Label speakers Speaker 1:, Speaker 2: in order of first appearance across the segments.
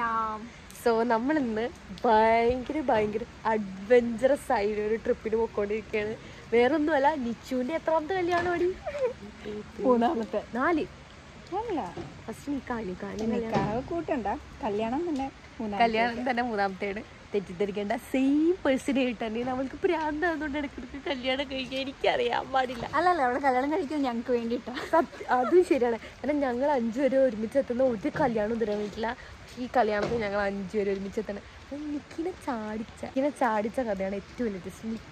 Speaker 1: പറയാം
Speaker 2: സോ നമ്മൾ ഇന്ന് ഭയങ്കര ഭയങ്കര അഡ്വഞ്ചറസ് ആയി ഒരു ട്രിപ്പിന് പോയിക്കൊണ്ടിരിക്കുകയാണ് വേറൊന്നുമല്ല നിച്ചുവിന്റെ എത്രാമത്തെ കല്യാണം അടി
Speaker 1: മൂന്നാമത്തെ
Speaker 2: നാല്
Speaker 1: അല്ല
Speaker 2: ഫസ്റ്റ് നിക്കാണ് നിക്കാണ്
Speaker 1: നിക്കാഹ് കൂട്ടണ്ട കല്യാണം തന്നെ മൂന്നാമത്തെ
Speaker 2: കല്യാണം തന്നെ മൂന്നാമത്തേണ് തെറ്റിദ്ധരിക്കേണ്ട സെയിം പേഴ്സണായിട്ട് തന്നെ നമ്മൾക്ക് പ്രാന്താകുന്നതുകൊണ്ട് ഇടയ്ക്കിടയ്ക്ക് കല്യാണം കഴിക്കാൻ എനിക്കറിയാൻ പാടില്ല
Speaker 1: അല്ല അല്ല അവിടെ കല്യാണം കഴിക്കുന്നത് ഞങ്ങൾക്ക് വേണ്ടിയിട്ടാ
Speaker 2: സത്യം അതും ശരിയാണ് കാരണം ഞങ്ങൾ അഞ്ചു പേര് ഒരുമിച്ച് എത്തുന്ന ഒരു കല്യാണം തരാൻ പറ്റില്ല പക്ഷേ ഈ കല്യാണത്തിന് ഞങ്ങൾ അഞ്ചു പേര് ഒരുമിച്ച് എത്തണം നിക്കിനെ ചാടിച്ച ഇങ്ങനെ ചാടിച്ച കഥയാണ് ഏറ്റവും വലിയ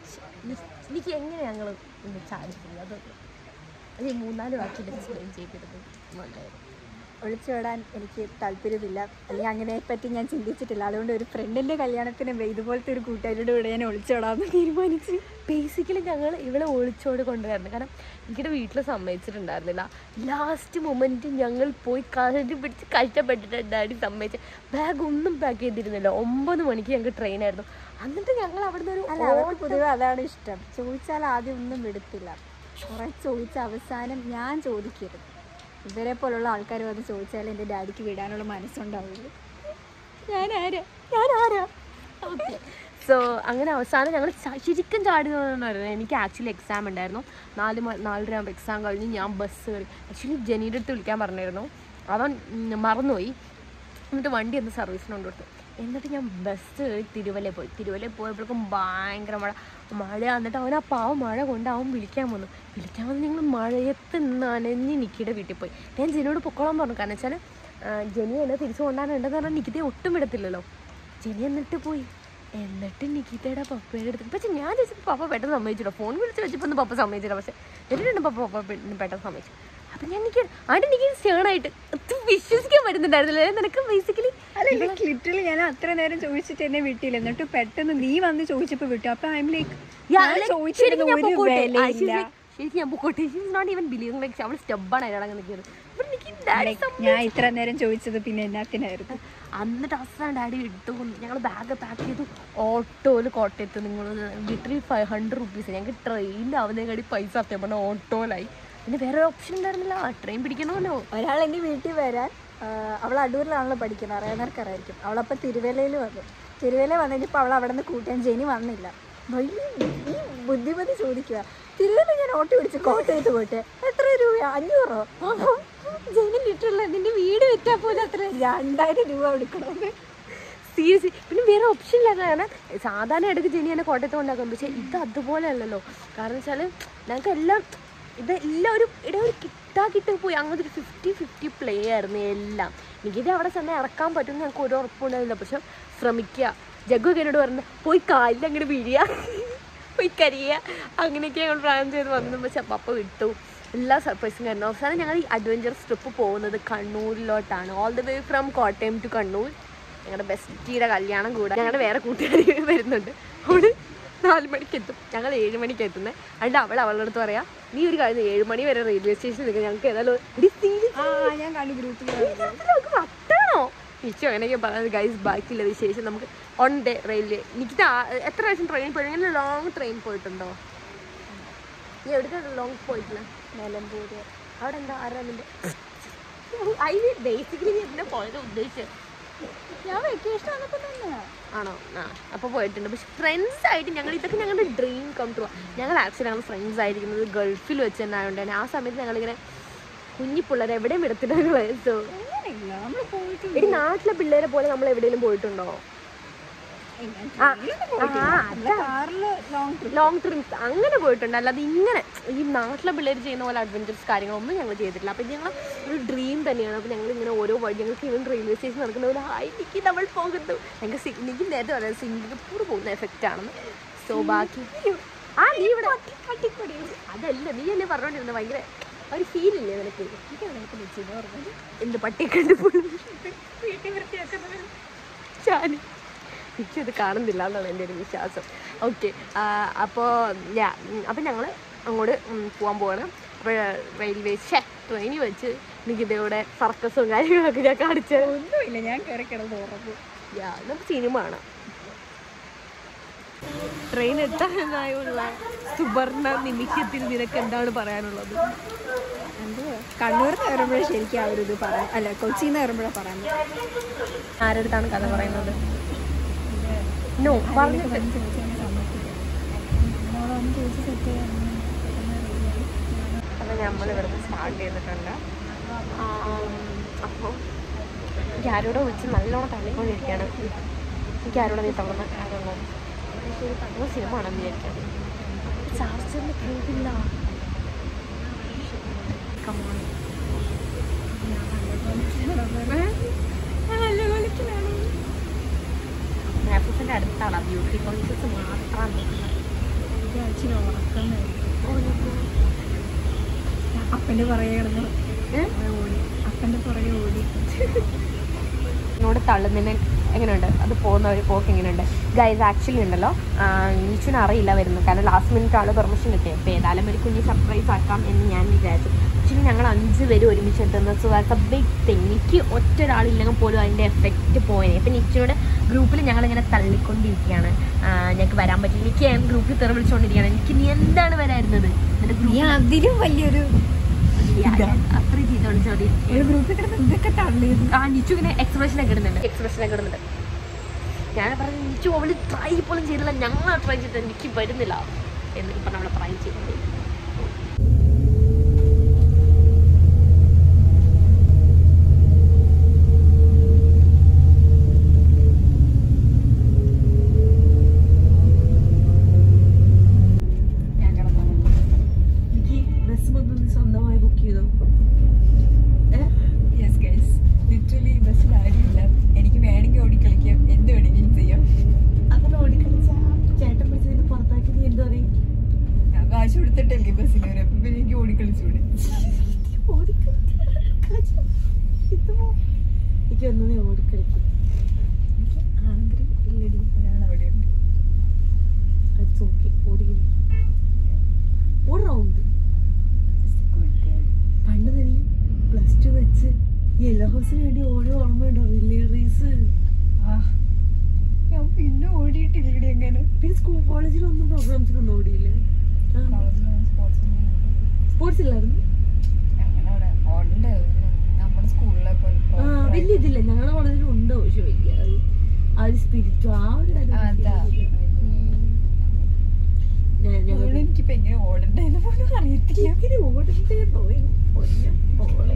Speaker 2: രസം എനിക്ക് എങ്ങനെ ഞങ്ങൾ ഒന്ന് ചാടിച്ചത് അതൊക്കെ അത് ഈ മൂന്നാല് വാക്കിൽ എക്സ്പ്ലെയിൻ ചെയ്തിരുന്നത് നല്ലതായിരുന്നു
Speaker 1: ഒളിച്ചോടാൻ എനിക്ക് താല്പര്യമില്ല അല്ലെങ്കിൽ അങ്ങനെ പറ്റി ഞാൻ ചിന്തിച്ചിട്ടില്ല അതുകൊണ്ട് ഒരു ഫ്രണ്ടിന്റെ കല്യാണത്തിന് ഇതുപോലത്തെ ഒരു കൂട്ടുകാരുടെ കൂടെ ഞാൻ ഒളിച്ചോടാമെന്ന് തീരുമാനിച്ചു
Speaker 2: ബേസിക്കലി ഞങ്ങൾ ഇവളെ ഒളിച്ചോട് കൊണ്ടുവരുന്നത് കാരണം എനിക്കിടെ വീട്ടിൽ സമ്മതിച്ചിട്ടുണ്ടായിരുന്നില്ല ലാസ്റ്റ് മൊമെന്റ് ഞങ്ങൾ പോയി കാശി പിടിച്ച് കഷ്ടപ്പെട്ടിട്ട് ഡാഡി സമ്മതിച്ച് ബാഗ് ഒന്നും പാക്ക് ചെയ്തിരുന്നില്ല ഒമ്പത് മണിക്ക് ഞങ്ങൾക്ക് ട്രെയിനായിരുന്നു എന്നിട്ട് ഞങ്ങൾ അവിടുന്ന് ഒരു
Speaker 1: അല്ല അവർക്ക് പൊതുവെ അതാണ് ഇഷ്ടം ചോദിച്ചാൽ ആദ്യം ഒന്നും വിടത്തില്ല കുറെ ചോദിച്ച അവസാനം ഞാൻ ചോദിക്കരുത് ഇവരെ പോലുള്ള ആൾക്കാർ വന്ന് ചോദിച്ചാൽ എൻ്റെ ഡാഡിക്ക് വിടാനുള്ള മനസ്സുണ്ടാവുള്ളൂ ഞാൻ ആരാ ഞാൻ ആരാ
Speaker 2: ഓക്കെ സോ അങ്ങനെ അവസാനം ഞങ്ങൾ ശരിക്കും ചാടി തോന്നുന്നു എനിക്ക് ആക്ച്വലി എക്സാം ഉണ്ടായിരുന്നു നാല് മ- നാലര ആകുമ്പോൾ എക്സാം കഴിഞ്ഞ് ഞാൻ ബസ് കയറി ആക്ച്വലി ജനീൻ്റെ അടുത്ത് വിളിക്കാൻ പറഞ്ഞിരുന്നു അവൻ ഉം, മറന്നുപോയി എന്നിട്ട് വണ്ടി ഒന്ന് സർവീസിന് കൊണ്ടുവിട്ടു എന്നിട്ട് ഞാൻ ബസ് കയറി തിരുവല്ല പോയി തിരുവല്ല പോയപ്പോഴേക്കും ഭയങ്കര മഴ മഴ എന്നിട്ട് അവൻ ആ പാവം മഴ കൊണ്ട് അവൻ വിളിക്കാൻ വന്നു വിളിക്കാൻ വന്ന് ഞങ്ങൾ മഴയത്ത് നനഞ്ഞ് നിക്കിയുടെ വീട്ടിൽ പോയി ഞാൻ ജെനിയോട് പൊക്കോളാൻ പറഞ്ഞു കാരണം വെച്ചാൽ ജെനി എന്നെ തിരിച്ചു കൊണ്ടാണുണ്ടെന്ന് പറഞ്ഞാൽ നിക്കിതയെ ഒട്ടും വിടത്തില്ലല്ലോ ജെനി എന്നിട്ട് പോയി എന്നിട്ട് നിക്കിതയുടെ പപ്പയുടെ അടുത്ത് പക്ഷെ ഞാൻ ചോദിച്ചപ്പോൾ പപ്പ പെട്ടെന്ന് സമ്മതിച്ചില്ല ഫോൺ വിളിച്ച് വെച്ചപ്പോൾ ഒന്നും പപ്പ സമ്മതിച്ചില്ല പക്ഷെ എന്നിട്ട് പപ്പ പപ്പ പെ- പെട്ടെന്ന് സമ്മതിച്ചു അപ്പം ഞാൻ എനിക്ക് ആണ്ട് എനിക്ക് സ്റ്റേണായിട്ട് വിശ്വസിക്കാൻ പറ്റുന്നുണ്ടായിരുന്നില്ല നിനക്ക് ബേസിക്കലി
Speaker 1: അല്ല ലിറ്ററലി ഞാൻ അത്ര നേരം ചോദിച്ചിട്ട് എന്നെ വിട്ടില്ല എന്നിട്ട് പെട്ടെന്ന് നീ വന്ന് ചോദിച്ചപ്പോ വിട്ടു അപ്പൊ ഐ എം ലൈക്ക് ചോദിച്ചിരുന്ന ഒരു വിലയില്ല
Speaker 2: ശരിക്കും ഞാൻ പൊക്കോട്ടെ നോട്ട് ഈവൻ ബിലീവിംഗ് ലൈക്ക് അവൾ സ്റ്റെബാണ് അതിനടങ്ങ് നിൽക്കുന്നത് അപ്പം എനിക്ക് ഡാഡി
Speaker 1: ഞാൻ ഇത്ര നേരം ചോദിച്ചത് പിന്നെ എന്നാത്തിനായിരുന്നു
Speaker 2: എന്നിട്ട് അവസാനം ഡാഡി ഇട്ടു ഞങ്ങൾ ബാഗ് പാക്ക് ചെയ്തു ഓട്ടോയിൽ കോട്ടയത്ത് നിങ്ങൾ ലിറ്ററലി ഫൈവ് ഹൺഡ്രഡ് റുപ്പീസ് ഞങ്ങൾക്ക് ട്രെയിനിലാവുന്നതിനേക്കാടി പൈസ സത്യം പറഞ്ഞാൽ ഓട്ടോയിലായി പിന്നെ വേറെ ഓപ്ഷൻ ഉണ്ടായിരുന്നില്ല ട്രെയിൻ പിടിക്കണമല്ലോ
Speaker 1: ഒരാൾ എൻ്റെ വീട്ടിൽ വരാൻ ആ, അവൾ അടൂരിലാണല്ലോ പഠിക്കുന്നത് അറിയാവുന്നവർക്ക് അറിയായിരിക്കും അവളപ്പോൾ തിരുവല്ലയിൽ വന്നു തിരുവല്ല വന്നിട്ടിപ്പോൾ അവൾ അവിടെ നിന്ന് കൂട്ടാൻ ജെനി വന്നില്ല വലിയ ഈ ബുദ്ധിമതി ചോദിക്കുക തിരുവല്ല ഞാൻ ഓട്ടോ പിടിച്ച് കോട്ടയത്ത് പോയിട്ട് എത്ര രൂപ അഞ്ഞൂറോ അപ്പം ജെനി ലിറ്ററല്ല നിന്റെ വീട് വിറ്റാൽ പോലും അത്ര രണ്ടായിരം രൂപ കൊടുക്കണമെന്ന്
Speaker 2: സീരിയസ്ലി പിന്നെ വേറെ ഓപ്ഷൻ ഇല്ലായിരുന്നു കാരണം സാധാരണ ഇടയ്ക്ക് ജെനി എന്നെ കോട്ടയത്ത് കൊണ്ടാക്കും പക്ഷേ ഇത് അതുപോലെ അല്ലല്ലോ കാരണം വെച്ചാൽ ഞങ്ങൾക്ക് എല്ലാം ഇതെല്ലാം ഒരു ഇട ഒരു കിട്ടാ കിട്ടി പോയി അങ്ങനത്തെ ഒരു ഫിഫ്റ്റി ഫിഫ്റ്റി പ്ലേ ആയിരുന്നു എല്ലാം എനിക്കിത് അവിടെ ചെന്ന് ഇറക്കാൻ പറ്റും ഞങ്ങൾക്ക് ഒരു ഉറപ്പുണ്ടായില്ല പക്ഷെ ശ്രമിക്കുക ജഗ്ഗു ഒക്കെ എന്നോട് പറഞ്ഞു പോയി കാലിൽ അങ്ങനെ വീഴുക പോയി കരിയുക അങ്ങനെയൊക്കെ ഞങ്ങൾ പ്ലാൻ ചെയ്ത് വന്നു പക്ഷെ പപ്പ വിട്ടു എല്ലാ സർപ്രൈസും കാരണം അവസാനം ഞങ്ങൾ ഈ അഡ്വഞ്ചറസ് ട്രിപ്പ് പോകുന്നത് കണ്ണൂരിലോട്ടാണ് all the way from Kottayam to Kannur ഞങ്ങളുടെ ബെസ്റ്റിയുടെ കല്യാണം കൂടെ ഞങ്ങളുടെ വേറെ കൂട്ടുകാർ വരുന്നുണ്ട് അവള് നാല് മണിക്ക് എത്തും ഞങ്ങൾ ഏഴ് മണിക്ക് എത്തുന്നത് അതുകൊണ്ട് അവൾ അവളുടെ അടുത്ത് പറയാം നീ ഒരു കാര്യം ഏഴ് മണി വരെ റെയിൽവേ സ്റ്റേഷനിൽ നിൽക്കുക ഞങ്ങൾക്ക് ഏതായാലും എടി serious
Speaker 1: ആ ഞാൻ കണ്ടു ഗ്രൂപ്പിൽ
Speaker 2: ഇതിനകത്ത് നമുക്ക് വട്ടാണോ നിശ്ചയം അങ്ങനെയൊക്കെ പറയുന്നത് ഗൈസ് ബാക്കിയുള്ള വിശേഷം നമുക്ക് ഓൺ ഡേ റെയിൽവേ എനിക്ക് എത്ര പ്രാവശ്യം ട്രെയിൻ പോയി ഇങ്ങനെ ലോങ് ട്രെയിൻ പോയിട്ടുണ്ടോ നീ എവിടേക്കാണ് ലോങ് പോയിട്ടില്ല
Speaker 1: നിലമ്പൂർ
Speaker 2: അവിടെ എന്താ ആരാ നിന്റെ അതിന് ബേസിക്കലി നീ എന്തിനാ പോയത് ഉദ്ദേശിച്ചത്
Speaker 1: ഞാൻ വെക്കേഷൻ വന്നപ്പോൾ തന്നെ
Speaker 2: ആണോ ആ അപ്പോൾ പോയിട്ടുണ്ട് പക്ഷെ ഫ്രണ്ട്സ് ആയിട്ട് ഞങ്ങൾ ഇതൊക്കെ ഞങ്ങളുടെ ഡ്രീം കം ട്രൂ ഞങ്ങൾ ആക്ച്വലി ഞങ്ങൾ ഫ്രണ്ട്സ് ആയിരിക്കുന്നത് ഗൾഫിൽ വെച്ച് തന്നെ ആയതുകൊണ്ട് തന്നെ ആ സമയത്ത് ഞങ്ങളിങ്ങനെ കുഞ്ഞി പിള്ളേരെ എവിടെയും വിടത്തില്ല ഞങ്ങൾ സോ
Speaker 1: അങ്ങനെയില്ല നമ്മൾ പോയിട്ട്
Speaker 2: എടി നാട്ടിലെ പിള്ളേരെ പോലെ നമ്മൾ എവിടെയെങ്കിലും പോയിട്ടുണ്ടോ ആ, ആ,
Speaker 1: കാറിൽ ലോങ് ട്രിപ്പ്
Speaker 2: ലോങ് ട്രിപ്സ് അങ്ങനെ പോയിട്ടുണ്ട് അല്ലാതെ ഇങ്ങനെ ഈ നാട്ടിലെ പിള്ളേർ ചെയ്യുന്ന പോലെ അഡ്വഞ്ചറസ് കാര്യങ്ങളൊന്നും ഞങ്ങൾ ചെയ്തിട്ടില്ല അപ്പം ഞങ്ങൾ ഒരു ഡ്രീം തന്നെയാണ് അപ്പം ഞങ്ങൾ ഇങ്ങനെ ഓരോ വഴി ഞങ്ങൾക്ക് ഈവൻ റെയിൽവേ സ്റ്റേഷൻ നടക്കുന്ന പോലെ ഹൈറ്റിക്ക് നമ്മൾ പോകുന്നു ഞങ്ങൾക്ക് സിഗ്നിക്ക് നേരത്തെ പറയാം സിംഗപ്പൂർ പോകുന്ന എഫക്റ്റ് ആണെന്ന് സോ ബാക്കി ആ നീ ഇവിടെ അതല്ല നീ അല്ലേ പറഞ്ഞോണ്ടിരുന്നത് ഭയങ്കര ഒരു ഫീൽ ഇല്ലേ നിനക്ക് എന്ത് പട്ടിയെ കണ്ടുപോലും വീട്ടിൽ വൃത്തിയാക്കുന്നവർ ചാനി എനിക്ക് ഇത് കാണുന്നില്ല എന്നാണ് എൻ്റെ ഒരു വിശ്വാസം ഓക്കെ അപ്പോൾ ഞാ അപ്പം ഞങ്ങൾ അങ്ങോട്ട് ഉം, പോകാൻ പോവാണ് അപ്പോൾ റെയിൽവേ ഷേ ട്രെയിനിൽ വെച്ച് എനിക്ക് ഇതേവിടെ സർക്കസും കാര്യങ്ങളൊക്കെ ഞാൻ കാണിച്ചു
Speaker 1: ഒന്നുമില്ല ഞാൻ കയറി കിടന്ന് ഉറങ്ങും
Speaker 2: യാ നമുക്ക് സിനിമ കാണാം ട്രെയിൻ എത്താനായുള്ള സുവർണ നിമിഷത്തിൽ നിനക്ക് എന്താണ് പറയാനുള്ളത്
Speaker 1: എന്തുവാ കണ്ണൂരിൽ നിന്ന് വരുമ്പോഴേ ശരിക്കും ആ ഒരു ഇത് പറയാം അല്ല കൊച്ചിയിൽ നിന്ന് വരുമ്പോഴേ പറയാൻ
Speaker 2: ആരടുത്താണ് കഥ പറയുന്നത് നോ പറഞ്ഞിട്ട് അപ്പോൾ നമ്മൾ ഇവിടുന്ന് സ്റ്റാർട്ട് ചെയ്തിട്ടുണ്ട് അപ്പോൾ എനിക്ക് ആരോടെ വിളിച്ച് നല്ലോണം തള്ളിക്കൊണ്ടിരിക്കുകയാണ് എനിക്ക് ആരോടെ നീ തള്ളുന്ന ആരോടെ ഒരു തള്ളുന്ന സിനിമ ആണെന്ന് വിചാരിക്കാം ചാർജറിന് കേൾക്കില്ല കമോൺ മാഫിസിൻ്റെ അടുത്താണ് ബ്യൂട്ടി കോൺഷ്യസ് മാത്രമാണ്
Speaker 1: അപ്പന്റെ പുറകെ കിടന്ന് ഓടി അപ്പന്റെ പുറകെ ഓടി
Speaker 2: എന്നോട് തള്ളുന്നതിന് എങ്ങനെയുണ്ട് അത് പോകുന്ന ഒരു പോക്ക് എങ്ങനെയുണ്ട് ഗൈസ് ആക്ച്വലി ഉണ്ടല്ലോ നീച്ചുവിന് അറിയില്ല വരുന്നത് കാരണം ലാസ്റ്റ് മിനിറ്റ് ആൾ പെർമിഷൻ കിട്ടിയത് അപ്പോൾ ഏതായാലും ഒരു കുഞ്ഞ് സർപ്രൈസ് ആക്കാം എന്ന് ഞാൻ വിചാരിച്ചു ആക്ച്വലി ഞങ്ങൾ അഞ്ച് പേര് ഒരുമിച്ച് എത്തുന്നത് so as a big thing എനിക്ക് ഒറ്റ ഒരാളില്ലെങ്കിൽ പോലും അതിൻ്റെ എഫക്റ്റ് പോയത് ഇപ്പം നിച്ചിനോട് ഗ്രൂപ്പിൽ ഞങ്ങളിങ്ങനെ തള്ളിക്കൊണ്ടിരിക്കുകയാണ് ആ, ഞങ്ങൾക്ക് വരാൻ പറ്റില്ല എനിക്ക് ഗ്രൂപ്പിൽ തെറി വിളിച്ചുകൊണ്ടിരിക്കുകയാണ് എനിക്ക് നീ എന്താണ് വരായിരുന്നത് എൻ്റെ
Speaker 1: നീ അതിലും വലിയൊരു
Speaker 2: അത്രയും ചീത്ത വിളിച്ചോണ്ടി
Speaker 1: ഒരു ഗ്രൂപ്പിൽ കിടന്ന് ഇതൊക്കെ തള്ളിയത്
Speaker 2: ആ നിച്ചു ഇങ്ങനെ എക്സ്പ്രഷൻ ഒക്കെ ഇടുന്നുണ്ട് എക്സ്പ്രഷൻ ഒക്കെ ഇടുന്നുണ്ട് ഞാൻ പറഞ്ഞു നിച്ചു അവള് ട്രൈ പോലും ചെയ്തില്ല ഞങ്ങൾ ട്രൈ ചെയ്തിട്ട് എനിക്ക് വരുന്നില്ല എന്ന് ഇപ്പം നമ്മൾ ട്രൈ ചെയ്തത്
Speaker 1: ഞാൻ കിടന്നു
Speaker 2: എനിക്ക് ബസ് മൊത്തം നീ സ്വന്തമായി ബുക്ക് ചെയ്തോ
Speaker 1: യെസ് ഗൈസ് ലിറ്ററലി ബസ്സിൽ ആരുമില്ല എനിക്ക് വേണമെങ്കിൽ ഓടിക്കളിക്കാം എന്ത് വേണമെങ്കിലും ചെയ്യാം
Speaker 2: അങ്ങനെ ഓടിക്കളിച്ച ചേട്ടൻ പിടിച്ചതിന് പുറത്താക്കി നീ എന്താ പറയും
Speaker 1: ഞാൻ കാശ് കൊടുത്തിട്ടല്ലേ ബസ്സിൽ വരെ അപ്പൊ പിന്നെ എനിക്ക് ഓടിക്കളിച്ചൂടെ
Speaker 2: എനിക്ക് ഒന്ന് നീ ഓടിക്കളിക്കും എനിക്ക് ആഗ്രഹം ഇല്ലടി
Speaker 1: ഒരാൾ അവിടെ ഉണ്ട്
Speaker 2: ഇറ്റ്സ് ഓക്കെ ഓടിക്കില്ല ഒരു റൗണ്ട് പണ്ട് നീ പ്ലസ് ടു വെച്ച് യെല്ലോ ഹൗസിന് വേണ്ടി ഓരോ ഓർമ്മയുണ്ടോ റിലേ റേസ്
Speaker 1: ആ ഞാൻ പിന്നെ ഓടിയിട്ടില്ല എങ്ങനെ
Speaker 2: പിന്നെ സ്കൂൾ കോളേജിലൊന്നും പ്രോഗ്രാംസിലൊന്നും ഓടിയില്ല സ്പോർട്സ് ഇല്ലായിരുന്നു
Speaker 1: അങ്ങനെ അവിടെ ഉണ്ട് നമ്മുടെ സ്കൂളിലെ പോലെ
Speaker 2: ആ വലിയ ഇതില്ല ഞങ്ങളുടെ കോളേജിൽ ഉണ്ട് പക്ഷെ വലിയ അത് ആ ഒരു സ്പിരിറ്റും ആ ഒരു കാര്യം
Speaker 1: അതാ
Speaker 2: ഞാൻ ഞങ്ങൾ
Speaker 1: ഇവിടെ എനിക്കിപ്പോ എങ്ങനെ ഓടണ്ടെന്ന് പോലും അറിയത്തില്ല
Speaker 2: ഇങ്ങനെ ഓടണ്ടേ പോയി പൊന്നെ പോളെ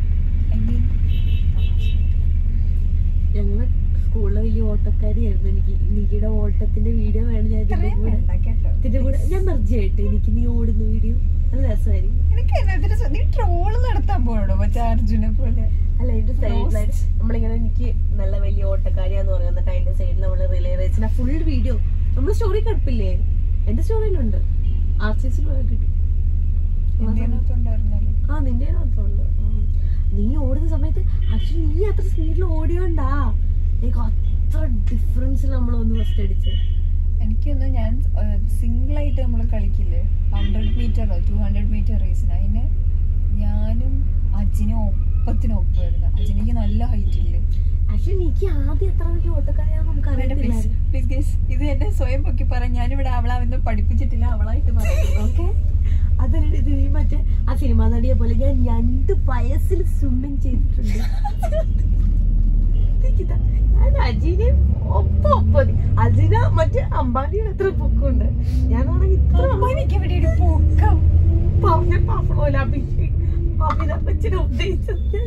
Speaker 2: ഞങ്ങള് സ്കൂളിലെ വലിയ ഓട്ടക്കാരിയായിരുന്നു എനിക്ക് നികിയുടെ ഓട്ടത്തിന്റെ വീഡിയോ വേണം ഞാൻ ഇതിന്റെ
Speaker 1: ഇത്രയും
Speaker 2: കൂടെ
Speaker 1: വേണ്ട കേട്ടോ
Speaker 2: ഇതിന്റെ കൂടെ ഞാൻ മെർജ് ആയിട്ട് എനിക്ക് നീ ഓടുന്ന വീഡിയോ അത് രസമായിരിക്കും
Speaker 1: എനിക്ക് എന്നതിന് നീ ട്രോള് നടത്താൻ പോകണോ മറ്റേ അർജുനെ പോലെ
Speaker 2: അല്ല ഇതിന്റെ സൈഡിലായിട്ട് നമ്മളിങ്ങനെ എനിക്ക് നല്ല വലിയ ഓട്ടക്കാരിയാന്ന് പറയാം എന്നിട്ട് അതിന്റെ സൈഡിൽ നമ്മൾ റിലേ റേസിന്റെ ഫുൾ വീഡിയോ നമ്മൾ സ്റ്റോറി കിടപ്പില്ലേ എന്റെ സ്റ്റോറിയിലുണ്ട് ആർസിസിൽ കിട്ടി
Speaker 1: എന്റെ അതിനകത്തുണ്ടായിരുന്നല്ലോ
Speaker 2: ആ നിന്റെ മാത്രമുണ്ട് നീ ഓടുന്ന സമയത്ത് ആക്ച്വലി നീ അത്ര സ്പീഡിൽ ഓടിയോണ്ടാ എനിക്ക് അത്ര ഡിഫറൻസിൽ നമ്മൾ ഒന്ന് ഫസ്റ്റ് അടിച്ചത്
Speaker 1: എനിക്കൊന്ന് ഞാൻ സിംഗിൾ ആയിട്ട് നമ്മൾ കളിക്കില്ലേ ഹൺഡ്രഡ് മീറ്ററോ ടു ഹൺഡ്രഡ് മീറ്റർ റേസിന് അതിന് ഞാനും അജിനും ഒപ്പത്തിനും ഒപ്പമായിരുന്നു അജിനിക്ക് നല്ല ഹൈറ്റ് ഇല്ലേ
Speaker 2: ആക്ച്വലി എനിക്ക് ആദ്യം എത്ര വലിയ ഓട്ടക്കാരിയാന്ന് നമുക്ക് അറിയത്തില്ലായിരുന്നു
Speaker 1: പ്ലീസ് ഗേസ് ഇത് എന്നെ സ്വയം പൊക്കി പറ ഞാനിവിടെ അവളാവെന്ന് പഠിപ്പിച്ചിട്ടില്ല അവളായിട്ട് പറയുന്നു ഓക്കെ
Speaker 2: അതിന് ഇത് നീ മറ്റേ ആ സിനിമാ നടിയെ പോലെ ഞാൻ രണ്ട് വയസ്സിൽ സ്വിമ്മിങ് ചെയ്തിട്ടുണ്ട് എനിക്കിതാ, ഞാൻ അജിനെ ഒപ്പം ഒപ്പം അജിന മറ്റേ അമ്പാനിയുടെ എത്ര പൊക്കമുണ്ട് ഞാനാണെങ്കിൽ ഇത്ര
Speaker 1: എനിക്ക് ഇവിടെ ഒരു പൊക്കം
Speaker 2: പറഞ്ഞ പാപ്പളോല അഭിഷേക് അമിതാഭ് ബച്ചനെ ഉദ്ദേശിച്ചത്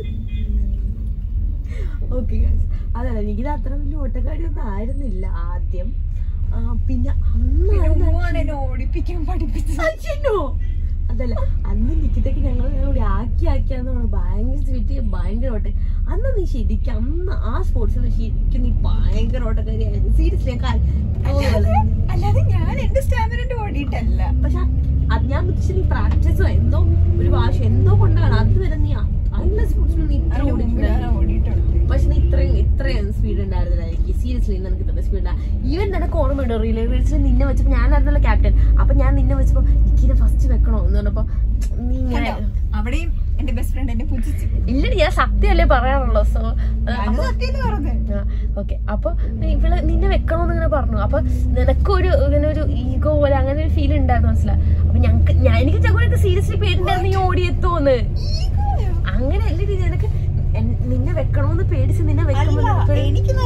Speaker 2: ഓക്കെ അതല്ല എനിക്കിത് അത്ര വലിയ ഓട്ടക്കാരിയൊന്നും ആയിരുന്നില്ല ആദ്യം ആ, പിന്നെ
Speaker 1: പിന്നെ
Speaker 2: അന്ന്
Speaker 1: ഉമ്മാണ് എന്നെ ഓടിപ്പിക്കാൻ പഠിപ്പിച്ചത്
Speaker 2: അച്ഛനോ അതല്ല അന്ന് നിക്കിട്ടൊക്കെ ഞങ്ങൾ കൂടി ആക്കി ആക്കിയാന്ന് പറഞ്ഞു ഭയങ്കര സ്വീറ്റ് ഭയങ്കര ഓട്ട അന്ന് നീ ശരിക്കും അന്ന് ആ സ്പോർട്സിൽ ശരിക്കും നീ ഭയങ്കര ഓട്ടക്കാരിയായിരുന്നു സീരിയസ്ലി ഞാൻ കാ-
Speaker 1: അല്ലാതെ അല്ലാതെ ഞാൻ എന്റെ സ്റ്റാമിനന്റെ ഓടിയിട്ടല്ല
Speaker 2: പക്ഷെ അത് ഞാൻ ഉദ്ദേശിച്ച നീ പ്രാക്ടീസോ എന്തോ ഒരു ഭാഷ എന്തോ കൊണ്ടാണ് അതുവരെ നീ ആ- അതിനുള്ള സ്പോർട്സിൽ നീ ഇത്ര
Speaker 1: അതിന് മുമ്പ് ഞാൻ
Speaker 2: ഓടിയിട്ടുണ്ടായിരുന്നു
Speaker 1: ഓടിയിട്ടുണ്ട്
Speaker 2: പക്ഷെ നീ ഇത്രയും ഇത്രയും സ്പീഡ് ഉണ്ടായിരുന്നില്ല എനിക്ക് സീരിയസ്ലി നിനക്ക് ഇത്ര സ്പീഡ് ഈവൻ നിനക്ക് ഓർമ്മയുണ്ടോ റിലേ റേസിൽ നിന്നെ വെച്ചപ്പോൾ ഞാനായിരുന്നല്ലോ ക്യാപ്റ്റൻ അപ്പൊ ഞാൻ നിന്നെ വെച്ചപ്പോൾ നിക്കിനെ ഫസ്റ്റ് വെക്കണോ എന്ന് പറഞ്ഞപ്പോ നീ ഇങ്ങനെ
Speaker 1: കണ്ടോ? അവിടെയും എന്റെ ബെസ്റ്റ് ഫ്രണ്ട് എന്നെ പുച്ഛിച്ചു
Speaker 2: ഇല്ലടി ഞാൻ സത്യമല്ലേ പറയാറുള്ളൂ സോ
Speaker 1: ഞാൻ സത്യം പറഞ്ഞത്
Speaker 2: ഓക്കെ അപ്പൊ ഇവള് നിന്നെ വെക്കണോന്ന് ഇങ്ങനെ പറഞ്ഞു അപ്പൊ നിനക്കൊരു ഇങ്ങനെ ഒരു ഈഗോ പോലെ അങ്ങനെ ഒരു ഫീൽ ഉണ്ടായിരുന്നു മനസ്സിലായി അപ്പൊ ഞങ്ങക്ക് ഞാൻ എനിക്ക് ചങ്ങോട്ട് സീരിയസ്ലി പേടിണ്ടായിരുന്നു നീ ഓടിയെത്തോന്ന് അങ്ങനെ അല്ലേ നിനക്ക് എൻ- നിന്നെ വെക്കണോന്ന് പേടിച്ച് നിന്നെ വെക്കുമ്പോ
Speaker 1: അല്ല
Speaker 2: നിനക്ക്
Speaker 1: എനിക്ക്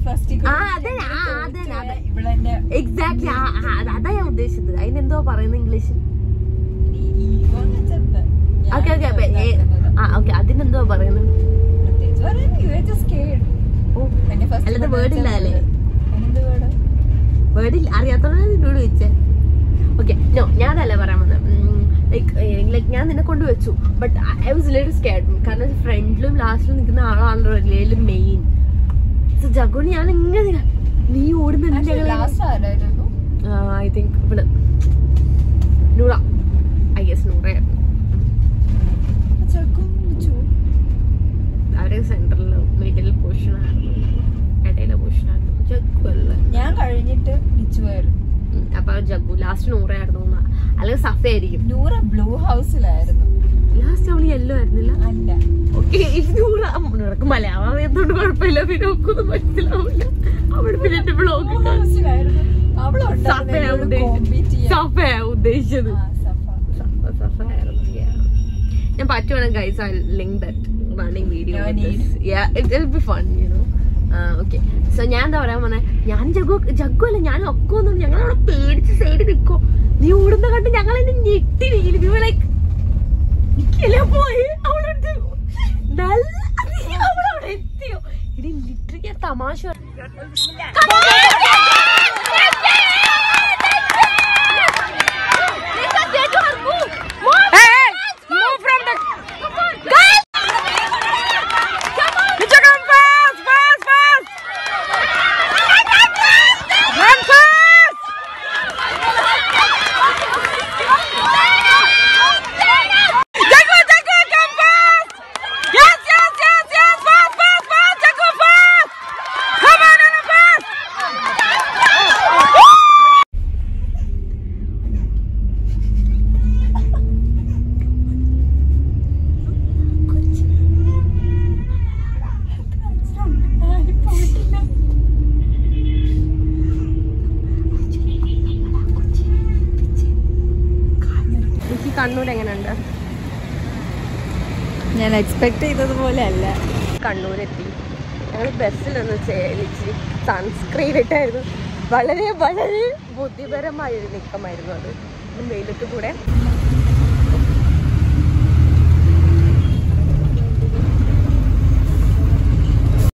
Speaker 1: ഫസ്റ്റ്
Speaker 2: ആ, അതെ, ആ, അതെ, അതെ.
Speaker 1: ഇവളെന്നെ
Speaker 2: എക്സാക്ട്ലി അതാ ഞാൻ ഉദ്ദേശിച്ചത് അതിനെന്തോ പറയുന്നത് ഇംഗ്ലീഷിൽ
Speaker 1: ഈഗോ എന്ന് വെച്ചെന്താ? ഞാൻ
Speaker 2: ഓക്കെ ഓക്കെ
Speaker 1: ഉണ്ടാക്കുന്നത്.
Speaker 2: ആ ഓക്കെ അതിനെന്തോ പറയുന്നത്
Speaker 1: പ്രത്യേകിച്ച് പറയുന്നത് you are just scared.
Speaker 2: ഓ
Speaker 1: എന്നെ first
Speaker 2: അല്ലാതെ
Speaker 1: കൊണ്ടുവച്ച
Speaker 2: word ഇല്ല അല്ലേ?
Speaker 1: അതിനെന്ത് word?
Speaker 2: വേർഡിൽ അറിയാത്തോണ്ടാണ് നിന്നോട് ചോദിച്ചേ ഓക്കെ നോ ഞാനല്ല പറയാൻ വന്നത് ലൈക്ക് ലൈക്ക് ഞാൻ നിന്നെ കൊണ്ട് വെച്ചു but I was little scared കാരണം ഫ്രണ്ടിലും ലാസ്റ്റിലും നിൽക്കുന്ന ആളാണല്ലോ റിലേയിലും മെയിൻ സോ ജഗുന് ഞാൻ ഇങ്ങനെ നിൽക്കാം. നീ
Speaker 1: Actually,
Speaker 2: ഓടുന്നുണ്ട്
Speaker 1: last ആരായിരുന്നു?
Speaker 2: ഐ തിങ്ക് ഇവിടെ നൂറ ഐ ഗസ് നൂറയായിരുന്നു
Speaker 1: ജഗ്ഗും മിച്ചു.
Speaker 2: അവരെ സെന്ററിൽ മിഡിൽ പോർഷനായിരുന്നു ഇടയിലെ പോർഷനായിരുന്നു ജഗ്ഗു അല്ല
Speaker 1: ഞാൻ കഴിഞ്ഞിട്ട് മിച്ചു ആയിരുന്നു
Speaker 2: ഉം, അപ്പൊ ജഗ്ഗു ലാസ്റ്റ് നൂറയായിരുന്നു എന്ന്. അല്ലെങ്കിൽ സഫ ആയിരിക്കും
Speaker 1: നൂറ ബ്ലൂ ഹൗസിലായിരുന്നു
Speaker 2: ലാസ്റ്റ് അവള് യെല്ലോ ആയിരുന്നില്ല
Speaker 1: അല്ല
Speaker 2: ഓക്കെ നൂറ നൂറക്ക് മലയാളം അറിയാത്തോണ്ട് കുഴപ്പമില്ല പിന്നെ ഒക്കൊന്നും മനസ്സിലാവില്ല അവിടെ പിന്നെ എന്റെ ബ്ലോഗ്
Speaker 1: ബ്ലൂ ഹൗസിലായിരുന്നു അവളുണ്ടായിരുന്നു
Speaker 2: സഫയാ
Speaker 1: എന്നോട്
Speaker 2: ഉദ്ദേശിച്ചത്
Speaker 1: compete ചെയ്യാൻ.
Speaker 2: സഫയാ ഉദ്ദേശിച്ചത്
Speaker 1: ആ, സഫ.
Speaker 2: സഫ സഫ ആയിരുന്നു yeah. ഞാൻ പറ്റുവാണെങ്കിൽ guys I link that running video
Speaker 1: No need.
Speaker 2: It will be fun you know okay so ഞാൻ എന്താ പറയാൻ വന്നേ ഞാൻ ജഗ്ഗു ജഗ്ഗു അല്ല ഞാൻ ഒക്കെ ഒന്നും ഞങ്ങൾ അവിടെ പേടിച്ച് സൈഡ് നിൽക്കോ നീ ഓടുന്ന കണ്ട് ഞങ്ങൾ എന്നെ ഞെട്ടി ലൈക്ക് നിക്കല്ലേ പോയി അവളോട് നല്ല അവളവിടെ എത്തിയോ ഇനി ലിറ്ററിക്ക് തമാശ
Speaker 1: ആരും പോയിട്ടില്ല.
Speaker 2: എനിക്ക് കണ്ണൂർ എങ്ങനെയുണ്ട്
Speaker 1: ഞാൻ എക്സ്പെക്ട് ചെയ്തതുപോലെ അല്ല
Speaker 2: കണ്ണൂരെത്തി ഞങ്ങൾ ബസ്സിൽ നിന്ന് ചേലിച്ച് സൺസ്ക്രീൻ ഇട്ടായിരുന്നു വളരെ വളരെ ബുദ്ധിപരമായ ഒരു നീക്കമായിരുന്നു അത് വെയിലത്ത് കൂടെ